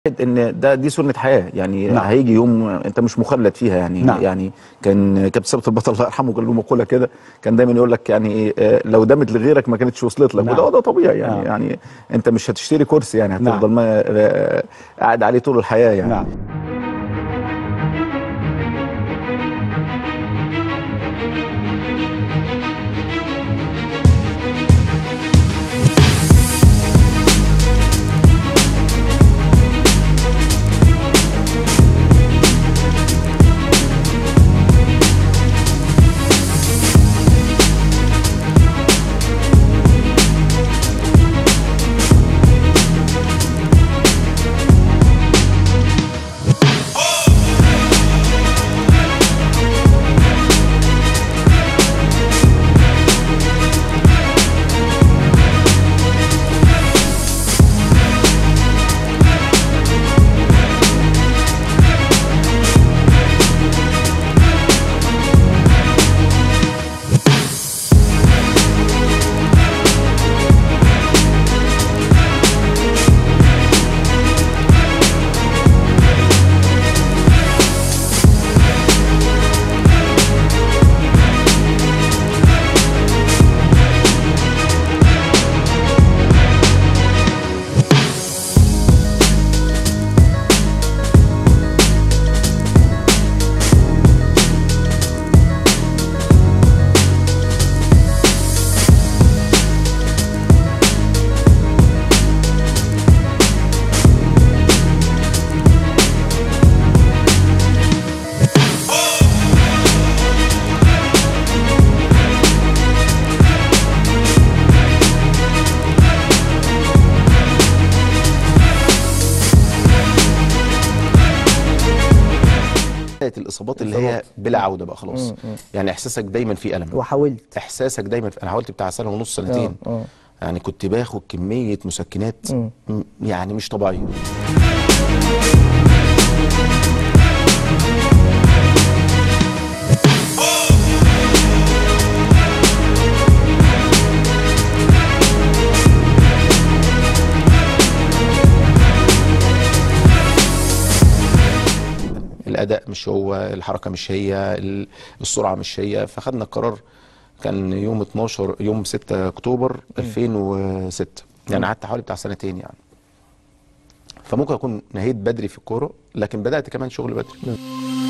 ان ده دي سنه حياه يعني نعم. هيجي يوم انت مش مخلد فيها يعني نعم. يعني كان كابتن ثابت البطل الله يرحمه كان له مقوله كده كان دايما يقول لك يعني إيه، آه، لو دامت لغيرك ما كانتش وصلت لك نعم. وده وده طبيعي يعني نعم. يعني انت مش هتشتري كرسي يعني نعم. هتفضل ما آه، قاعد عليه طول الحياه يعني نعم الاصابات اللي هي بلا عوده بقى خلاص يعني احساسك دايما في الم وحاولت احساسك دايما في... انا حاولت بتاع سنه ونص سنتين آه، آه. يعني كنت باخد كميه مسكنات م- يعني مش طبيعيه الاداء مش هو الحركه مش هي ال- السرعه مش هي فخدنا القرار كان يوم 12 يوم 6 اكتوبر 2006 يعني قعدت حوالي بتاع سنتين يعني فممكن اكون نهيت بدري في الكوره لكن بدات كمان شغل بدري